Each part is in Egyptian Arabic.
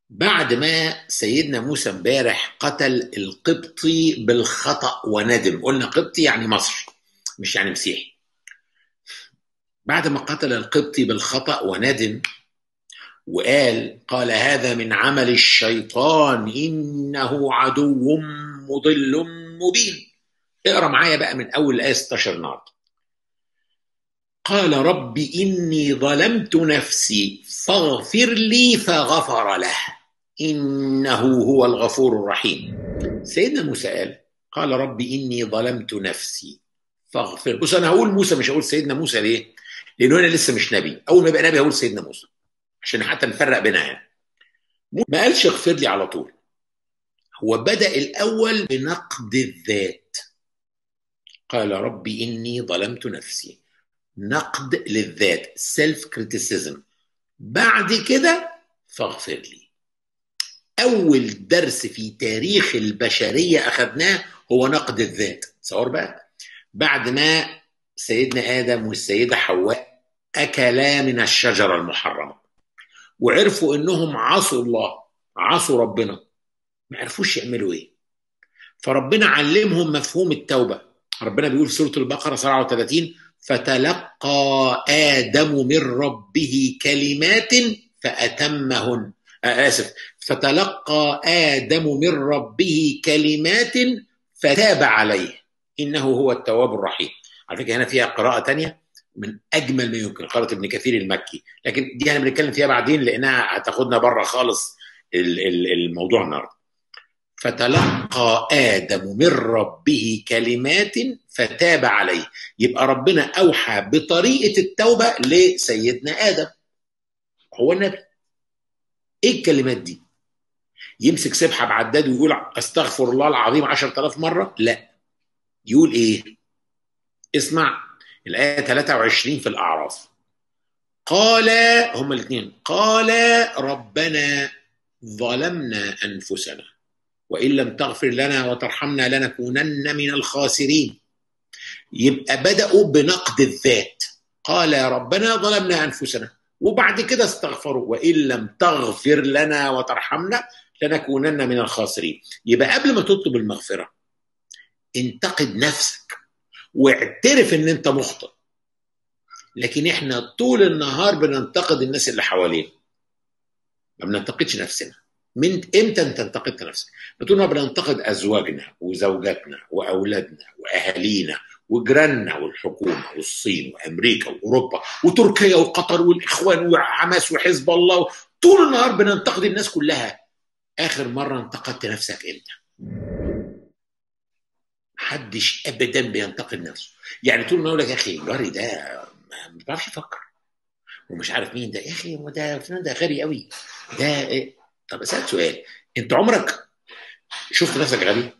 بعد ما سيدنا موسى امبارح قتل القبطي بالخطأ وندم قلنا قبطي يعني مصري مش يعني مسيحي بعد ما قتل القبطي بالخطأ وندم وقال قال هذا من عمل الشيطان إنه عدو مضل مبين اقرا معايا بقى من أول الآية 16 النهارده قال رب إني ظلمت نفسي فاغفر لي فغفر له إنه هو الغفور الرحيم سيدنا موسى قال قال رب إني ظلمت نفسي فاغفر بص أنا هقول موسى مش هقول سيدنا موسى ليه؟ لأنه أنا لسه مش نبي أول ما يبقى نبي هقول سيدنا موسى عشان حتى نفرق بينها يعني ما قالش اغفر لي على طول هو بدأ الأول بنقد الذات قال رب إني ظلمت نفسي نقد للذات سيلف كريتيسيزم بعد كده فاغفر لي اول درس في تاريخ البشريه اخذناه هو نقد الذات تصور بقى بعد ما سيدنا ادم والسيده حواء اكلا من الشجره المحرمه وعرفوا انهم عصوا الله عصوا ربنا ما عرفوش يعملوا ايه فربنا علمهم مفهوم التوبه ربنا بيقول في سوره البقره 37 فتلقى آدم من ربه كلمات فأتمهن آسف فتلقى آدم من ربه كلمات فتاب عليه إنه هو التواب الرحيم على فكرة هنا فيها قراءة تانية من أجمل ما يمكن قراءة ابن كثير المكي لكن دي احنا بنتكلم فيها بعدين لأنها هتاخدنا بره خالص الموضوع النهارده فتلقى آدم من ربه كلمات فتاب عليه يبقى ربنا أوحى بطريقة التوبة لسيدنا آدم هو النبي إيه الكلمات دي يمسك سبحة بعداد ويقول أستغفر الله العظيم عشرة آلاف مرة لا يقول إيه اسمع الآية 23 في الأعراف قال هما الاثنين قال ربنا ظلمنا أنفسنا وإن لم تغفر لنا وترحمنا لنكونن من الخاسرين يبقى بدأوا بنقد الذات قال يا ربنا ظلمنا أنفسنا وبعد كده استغفروا وإن لم تغفر لنا وترحمنا لنكونن من الخاسرين يبقى قبل ما تطلب المغفرة انتقد نفسك واعترف ان انت مخطئ لكن احنا طول النهار بننتقد الناس اللي حوالينا ما بننتقدش نفسنا من امتى انت انتقدت نفسك؟ طول ما بننتقد ازواجنا وزوجاتنا واولادنا واهالينا وجيراننا والحكومه والصين وامريكا واوروبا وتركيا وقطر والاخوان وحماس وحزب الله طول النهار بننتقد الناس كلها اخر مره انتقدت نفسك امتى؟ محدش ابدا بينتقد نفسه يعني طول ما يقول لك يا اخي جاري ده ما بيعرفش يفكر ومش عارف مين ده يا اخي هو ده فلان ده غبي قوي ده إيه؟ طب اسالك سؤال انت عمرك شفت نفسك غبي؟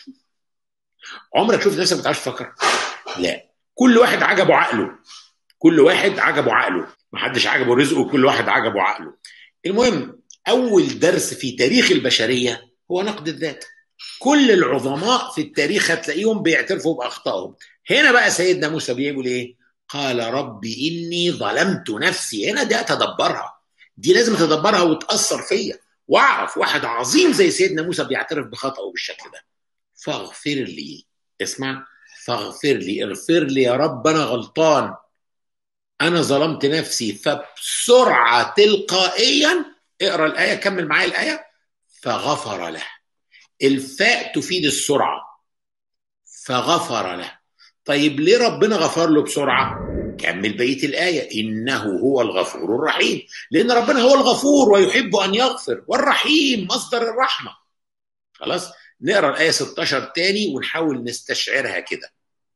عمرك شفت نفسك ما بتعرفش تفكر؟ لا كل واحد عجبه عقله كل واحد عجبه عقله ما حدش عجبه رزقه كل واحد عجبه عقله المهم اول درس في تاريخ البشريه هو نقد الذات كل العظماء في التاريخ هتلاقيهم بيعترفوا باخطائهم هنا بقى سيدنا موسى بيقول ايه قال رب اني ظلمت نفسي هنا دي اتدبرها دي لازم اتدبرها وتاثر فيا واعرف واحد عظيم زي سيدنا موسى بيعترف بخطأه بالشكل ده فاغفر لي اسمع فاغفر لي اغفر لي يا رب انا غلطان انا ظلمت نفسي فبسرعه تلقائيا اقرا الايه كمل معايا الايه فغفر له الفاء تفيد السرعه فغفر له طيب ليه ربنا غفر له بسرعه كمل بقيه الايه انه هو الغفور الرحيم لان ربنا هو الغفور ويحب ان يغفر والرحيم مصدر الرحمه خلاص نقرا الايه 16 تاني ونحاول نستشعرها كده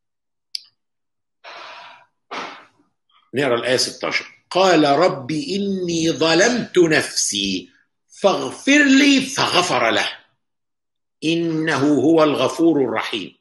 نقرا الايه 16 قال رب اني ظلمت نفسي فاغفر لي فغفر له انه هو الغفور الرحيم